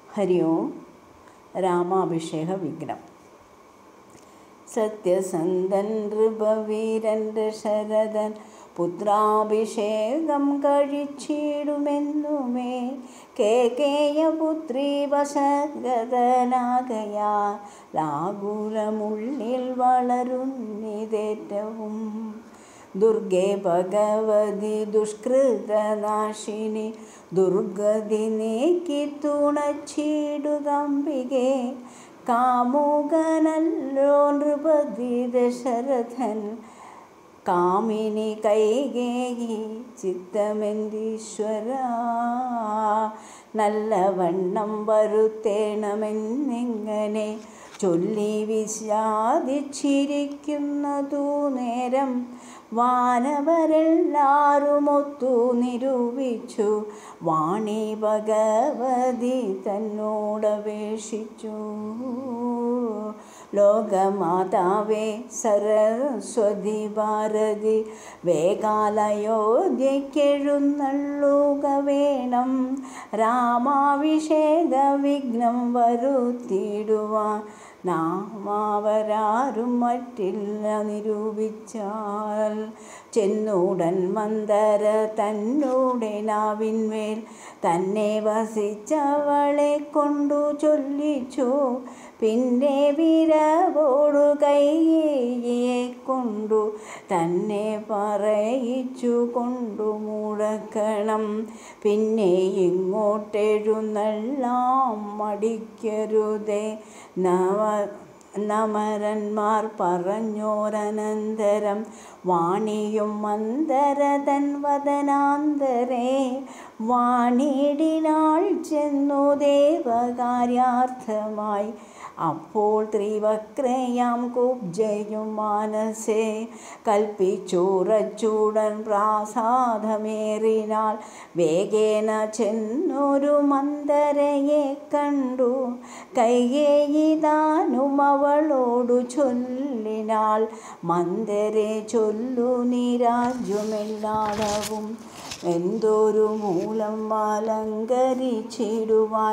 ഹരി ഓം രാമാഭിഷേക വിഘ്നം സത്യസന്ധൻ നൃപവീരൻ ശരദൻ പുത്രാഭിഷേകം കഴിച്ചിടുമെന്നുമേ കേകേയപുത്രി വശഗതനാകയാ ലാകുലമുള്ളിൽ വളരുന്നിതേറ്റവും ദുർഗേ ഭഗവതി ദുഷ്കൃതനാശിനി ദുർഗതി നീക്കി തുണച്ചിടുതമ്പികെ കാമുകനല്ലോ നൃപതി ദശരഥൻ കാമിനി കൈകേകി ചിത്തമെന്തീശ്വര നല്ലവണ്ണം വരുത്തേണമെന്നിങ്ങനെ ചൊല്ലി വിഷാദിച്ചിരിക്കുന്നതു നേരം വാനവരെല്ലാരുമൊത്തു നിരൂപിച്ചു വാണി ഭഗവതി തന്നോടപേക്ഷിച്ചു ലോകമാതാവേ സരസ്വതി ഭാരതി വേഗാലയോധ്യക്കെഴുന്നള്ളുക വേണം രാമാഭിഷേക വിഘ്നം വരുത്തിയിടുവാൻ നാമാവരാരും മറ്റില്ല നിരൂപിച്ചാൽ ചെന്നുടൻ മന്ദര തന്നൂടെ നാവിന്മേൽ തന്നെ വസിച്ചവളെ കൊണ്ടു ചൊല്ലിച്ചു പിന്നെ വിരവോടു കൈയെ കൊണ്ടു തന്നെ പറയിച്ചു കൊണ്ടു മുടക്കണം പിന്നെ ഇങ്ങോട്ടെഴുന്നള്ളാം മടിക്കരുതേ നവ നമരന്മാർ പറഞ്ഞോരനന്തരം വാണിയും മന്ദരതൻ വദനാന്തരേ വാണിടിനാൾ ചെന്നു ദേവകാര്യാർത്ഥമായി അപ്പോൾ ത്രിവക്രയാം കുബ്ജയും മാനസേ കൽപ്പിച്ചുറച്ചുടൻ പ്രാസാദമേറിനാൾ വേഗേന ചെന്നൊരു മന്ദരയെ കണ്ടു കൈകേയിതാനും അവളോടു ചൊല്ലിനാൾ മന്ദരെ ചൊല്ലു നീരാജ്യമെല്ലാടവും എന്തൊരു മൂലം അലങ്കരിച്ചിടുവാൻ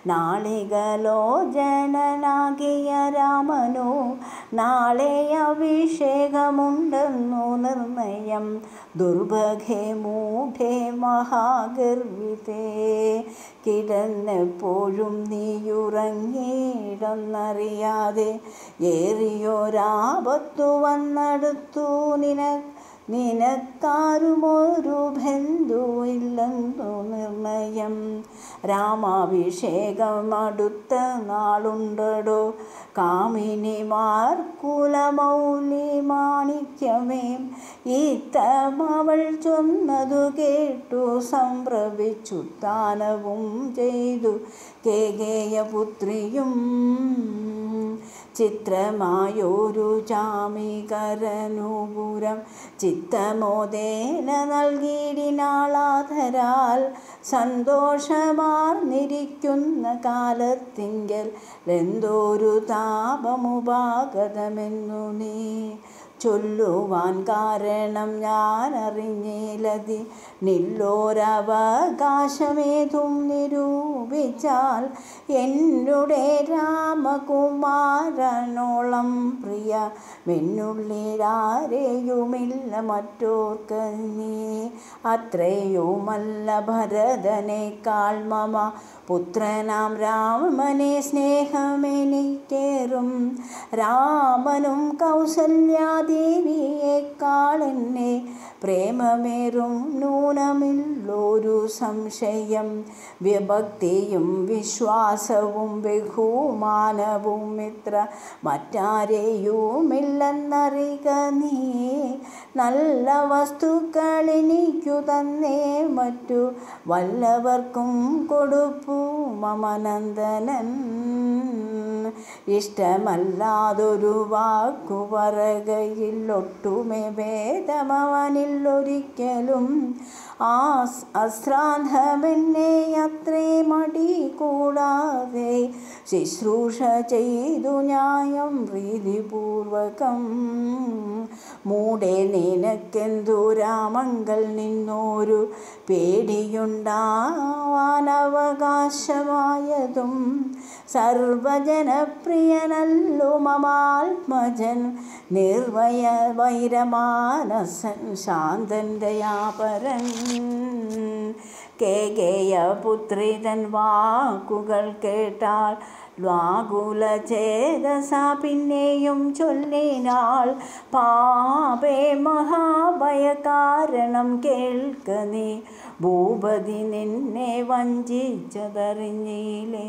നാളികലോചനാകിയ രാമനോ നാളെ അഭിഷേകമുണ്ടെന്നു നിർണയം ദുർഭഗേ മൂഢേ മഹാഗർവിതേ കിടന്നെപ്പോഴും നീയുറങ്ങിയിടന്നറിയാതെ ഏറിയൊരാപത്തു വന്നടുത്തു നിനക്ക് നിനക്കാരുമൊരു ബന്ധുവില്ലെന്നു നിർണയം രാമാഭിഷേകം അടുത്ത നാളുണ്ടടോ കാമിനിമാർ കുലമൗലി മാണിക്യമേ ഇത്തമവൾ ചൊന്നതു കേട്ടു സംഭ്രമിച്ചു താനവും ചെയ്തു കേകേയപുത്രിയും ചിത്രമായൊരു ചാമികരനുപുരം ചിത്തമോദേന നൽകിയിടിനാളാധരാൽ സന്തോഷമാർന്നിരിക്കുന്ന കാലത്തിങ്കൽ എന്തോരു താപമുപാഗതമെന്നു നീ ചൊല്ലുവാൻ കാരണം ഞാൻ അറിഞ്ഞിലതി നില്ലോരവകാശമേതും നിരൂപിച്ചാൽ എന്നുടെ രാമകുമാരനോളം പ്രിയ മെന്നുള്ളിലാരെയുമില്ല മറ്റോർക്ക് നീ അത്രയുമല്ല ഭരതനേക്കാൾ മമ പുത്രനാം രാമനെ സ്നേഹമെനിക്കേറും രാമനും കൗസല്യാദേവിയേക്കാളെന്നെ പ്രേമമേറും നൂനമില്ലൊരു സംശയം വിഭക്തിയും വിശ്വാസവും ബഹുമാനവും ഇത്ര മറ്റാരെയുമില്ലെന്നറിക നീ നല്ല വസ്തുക്കൾ എനിക്കു തന്നേ മറ്റു വല്ലവർക്കും കൊടുപ്പു മമനന്ദനൻ ഇഷ്ടമല്ലാതൊരു വാക്കു പറകയില്ലൊട്ടുമേ ഭേദമവനില്ലൊരിക്കലും ആ അശ്രാന്തമെന്നെ അത്രേ മടി കൂടാതെ ശുശ്രൂഷ ചെയ്തു ന്യായം പ്രീതിപൂർവകം മൂടെ നിനക്കെന്തു രാമങ്കൽ നിന്നോരു പേടിയുണ്ടാവാനവകാശമായതും സർവജനപ്രിയനല്ലു മമാത്മജൻ നിർവയ വൈരമാനസൻ ശാന്തൻ ദയാപരൻ കേകേയപുത്രിതൻ വാക്കുകൾ കേട്ടാൽ വ്യാകുല ചേതസ പിന്നെയും ചൊല്ലിനാൾ പാപേ മഹാഭയകാരണം കേൾക്ക നീ ഭൂപതി നിന്നെ വഞ്ചിച്ചതറിഞ്ഞില്ലേ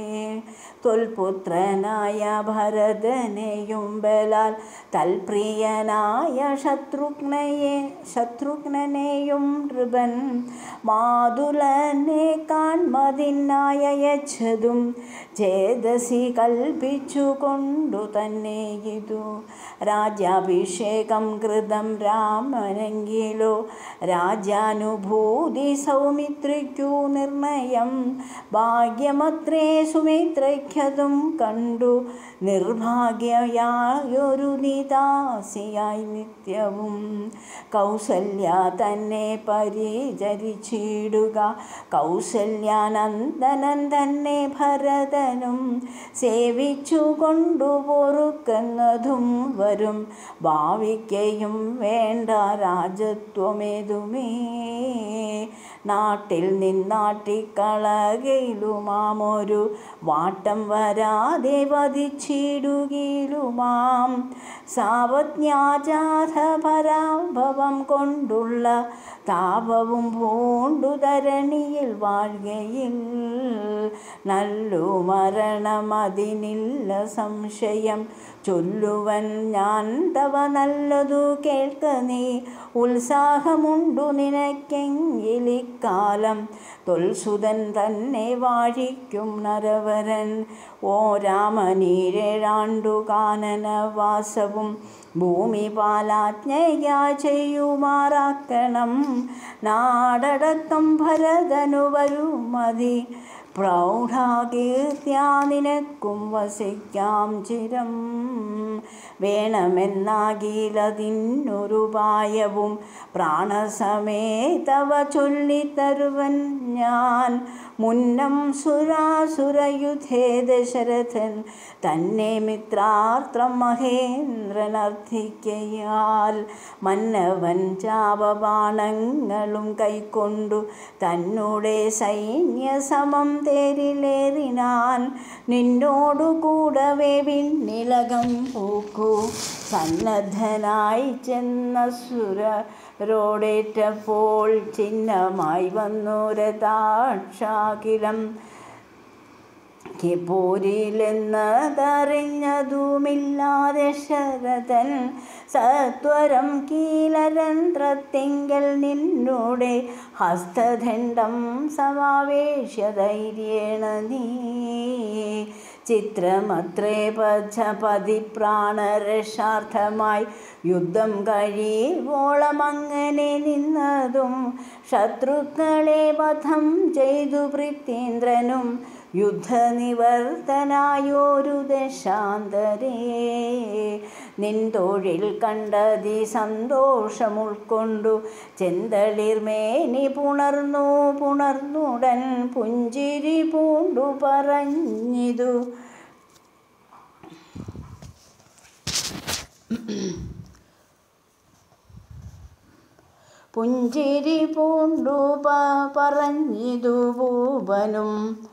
തൊൽപുത്രനായ ഭരതനെയും ബലാൽ തൽപ്രിയനായ ശത്രുഘ്നയെ ശത്രുഘ്നനെയും നൃപൻ മാതുലനെ കാൺമതിനായ യച്ഛതും ചേതസി കൽപ്പിച്ചു കൊണ്ടു തന്നെ ഇതു രാജ്യാഭിഷേകം കൃതം രാമനെങ്കിലോ രാജ്യാനുഭൂതി സൗമിത്രിക്കു നിർണയം ഭാഗ്യമത്രേ സുമിത്രയ്ക്കതും കണ്ടു നിർഭാഗ്യയായൊരു നിദാസിയായി നിത്യവും കൗസല്യ തന്നെ പരിചരിച്ചിടുക കൗസല്യാനന്ദനൻ തന്നെ ഭരതനും സേവിച്ചു കൊണ്ടു പൊറുക്കുന്നതും വരും ഭാവിക്കയും വേണ്ട രാജത്വമേതുമേ നാട്ടിൽ നിന്നാട്ടിക്കളകയിലുമാമൊരു വാട്ടം വരാതെ വധിച്ചിടുകിലുമാം സാവജ്ഞാജാഥ പരാഭവം കൊണ്ടുള്ള താപവും പൂണ്ടു ധരണിയിൽ വാഴുകയിൽ നല്ലു മരണം അതിനില്ല സംശയം ചൊല്ലുവൻ ഞാൻ തവ നല്ലതു കേൾക്ക നീ ഉത്സാഹമുണ്ടു നിനക്കെങ്കിലിക്കാലം തൊൽസുതൻ തന്നെ വാഴിക്കും നരവരൻ ഓ രാമനീരേഴാണ്ടു കാനനവാസവും ഭൂമി പാലാജ്ഞയാ ചെയ്യുമാറാക്കണം നാടടക്കം ഭരതനു വരുമതി പ്രൗഢാകീർത്തിയാ നിനക്കും വസിക്കാം ചിരം വേണമെന്നാകിലതിനൊരുപായവും പ്രാണസമേതവ ചൊല്ലിത്തരുവൻ ഞാൻ മുന്നം സുരാസുരയുധേ ദശരഥൻ തന്നെ മിത്രാർത്തം മഹേന്ദ്രനർത്ഥിക്കയാൽ മന്നവൻ ചാപബാണങ്ങളും കൈക്കൊണ്ടു തന്നുടെ സൈന്യസമം തേരിലേറിനാൻ നിന്നോടു കൂടവേ വിണ്ണിലകം പൂക്കു സന്നദ്ധനായി ചെന്ന സുരരോടേറ്റപ്പോൾ ചിഹ്നമായി വന്നു രഥാക്ഷാകിലം പോരിലെന്നതറിഞ്ഞതുമില്ലാതെ ശരതൻ സത്വരം കീലരന്ധ്രത്തിങ്കൽ നിന്നോടെ ഹസ്തദണ്ഡം സമാവേശ്യ ധൈര്യേണ നീ ചിത്രമത്രേ പതി പ്രാണരക്ഷാർത്ഥമായി യുദ്ധം കഴിവോളം അങ്ങനെ നിന്നതും ശത്രുക്കളെ വധം ചെയ്തു പൃഥ്വീന്ദ്രനും യുദ്ധനിവർത്തനായൊരു ദശാന്തരേ നിൻ തൊഴിൽ കണ്ടതി സന്തോഷം ഉൾക്കൊണ്ടു ചെന്തളിർമേനി പുണർന്നു പുണർന്നുടൻ പുഞ്ചിരി പൂണ്ടു പറഞ്ഞിതു പുഞ്ചിരി പൂണ്ടു പ- പറഞ്ഞിതു ഭൂപനും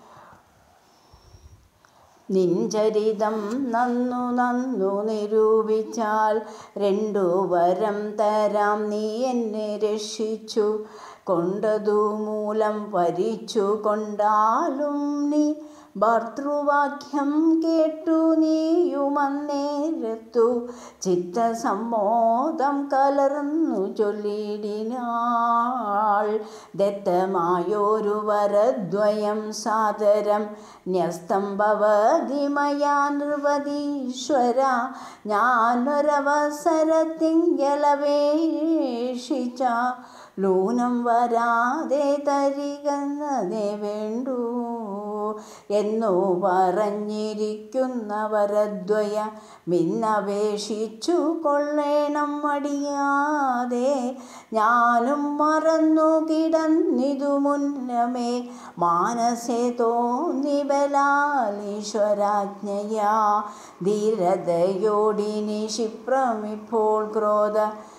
നിഞ്ചരിതം നന്നു നന്നു നിരൂപിച്ചാൽ രണ്ടു വരം തരാം നീ എന്നെ രക്ഷിച്ചു കൊണ്ടതു മൂലം വരിച്ചു കൊണ്ടാലും നീ ഭർത്തൃവാക്യം കേട്ടു നീയുമന്നേരത്തു ചിത്തസമ്മോദം കലർന്നു ചൊല്ലിടിനാൾ ദത്തമായൊരു വരദ്വയം സാദരം ന്യസ്തം ഭവതി മയാ നിർവതീശ്വര ഞാനൊരവസരത്തിങ്കലപേക്ഷിച്ച ലൂനം വരാതെ തരികന്നതേ വേണ്ടൂ എന്നു പറഞ്ഞിരിക്കുന്ന വരദ്വയ മിന്നപേക്ഷിച്ചു കൊള്ളേണം മടിയാതെ ഞാനും മറന്നു കിടന്നിതു മുന്നമേ മാനസേ തോന്നി ബലാലീശ്വരാജ്ഞയാ ധീരതയോടിനി ക്ഷിപ്രമിപ്പോൾ ക്രോധ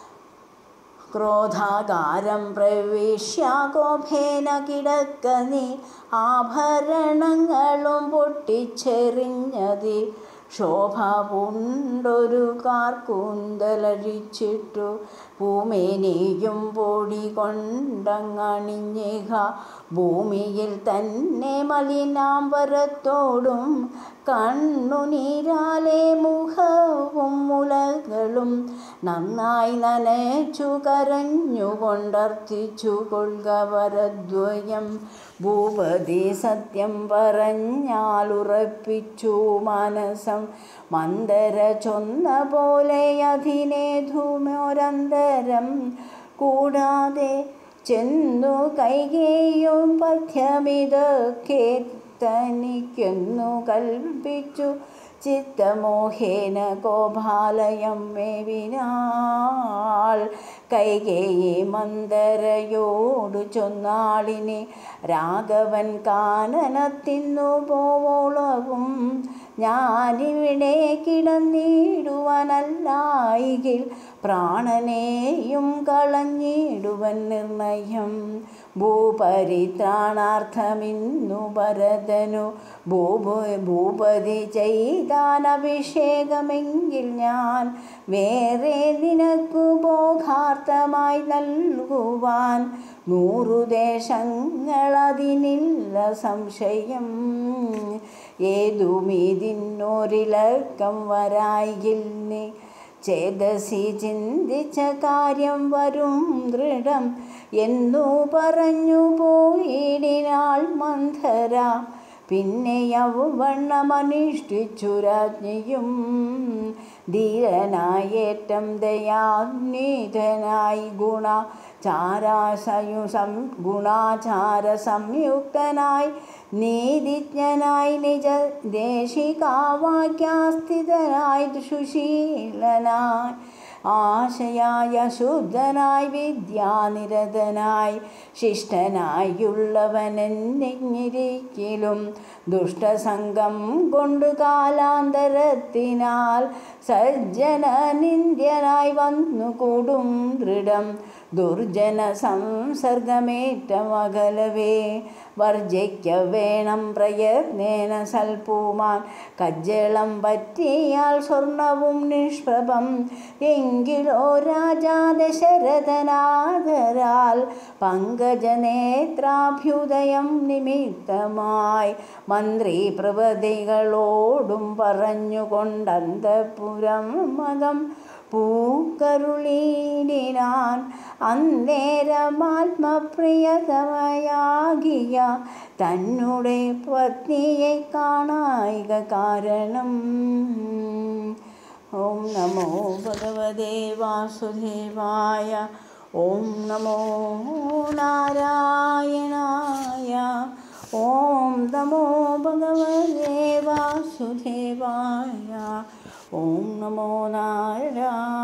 ക്രോധാകാരം പ്രവേശ്യ കോപേന കിടക്ക നീ ആഭരണങ്ങളും പൊട്ടിച്ചെറിഞ്ഞതി ശോഭ പൂണ്ടൊരു കാർക്കൂന്തലഴിച്ചിട്ടു ഭൂമേനെയും പൊടി കൊണ്ടങ്ങണിഞ്ഞേഹ ഭൂമിയിൽ തന്നെ മലിനാംബരത്തോടും കണ്ണുനീരാലെ മുഖവും മുലകളും നന്നായി നനച്ചു കരഞ്ഞുകൊണ്ടർത്ഥിച്ചു കൊള്ളുക വരദ്വയം ഭൂപതി സത്യം പറഞ്ഞാലുറപ്പിച്ചു മനസം മന്ദര ചൊന്ന പോലെ അധിനേധുമോരന്തരം കൂടാതെ ചെന്നു കൈകേയും പഥ്യമിതൊക്കെ തനിക്കൊന്നു കൽപ്പിച്ചു ചിത്തമോഹേന കോപാലയം മേവിനാൾ കൈകേയി മന്ദരയോടു ചൊന്നാളിനെ രാഘവൻ കാനനത്തിന്നു പോവോളവും ഞാനിവിടെ കിടന്നിടുവാനല്ലായികിൽ പ്രാണനെയും കളഞ്ഞിടുവൻ നിർണയം ഭൂപരിത്രാണാർത്ഥമിന്നു ഭരതനു ഭൂപ ഭൂപതി ചെയ്താൻ അഭിഷേകമെങ്കിൽ ഞാൻ വേറെ നിനക്കു ഭോഗാർത്ഥമായി നൽകുവാൻ നൂറു ദേശങ്ങളതിനില്ല സംശയം ഏതുമിതിന്നൊരിളക്കം വരായിൽ നീ ചേതസി ചിന്തിച്ച കാര്യം വരും ദൃഢം എന്നു പറഞ്ഞു പോയിടിനാൾ മന്ധര പിന്നെ യൗവണ്ണമനുഷ്ഠിച്ചു രാജ്ഞിയും ധീരനായേറ്റം ദയാഗ്നീതനായി ഗുണ ചാരാസയു സം ഗുണാചാര സംയുക്തനായി നീതിജ്ഞനായി നിജ ദേശികാവാക്യാസ്ഥിതനായി സുശീലനായി ആശയായ ശുദ്ധനായി വിദ്യാനിരതനായി ശിഷ്ടനായുള്ളവനെന്നിരിക്കലും ദുഷ്ടസംഗം കൊണ്ട് കാലാന്തരത്തിനാൽ സജ്ജന നിന്ദ്യനായി വന്നു കൂടും ദൃഢം ദുർജന സംസർഗമേറ്റമകലവേ വർജിക്ക വേണം പ്രയത്നേന സൽപൂമാൻ കജ്ജളം പറ്റിയാൽ സ്വർണവും നിഷ്പ്രഭം എങ്കിലോ രാജാ ദശരഥനാദരാൽ പങ്കജനേത്രാഭ്യുദയം നിമിത്തമായി മന്ത്രി പ്രവതികളോടും പറഞ്ഞുകൊണ്ടന്തപുരം മതം പൂക്കരുളീടിനാൻ അന്നേരമാത്മപ്രിയതമയാകിയ തന്നെ പത്നിയെ കാണായിക കാരണം ഓം നമോ ഭഗവതേ വാസുദേവായ ഓം നമോ നാരായണായ ഓം നമോ ഭഗവതേ വാസുദേവായ ഓം നമോ നാരായണായ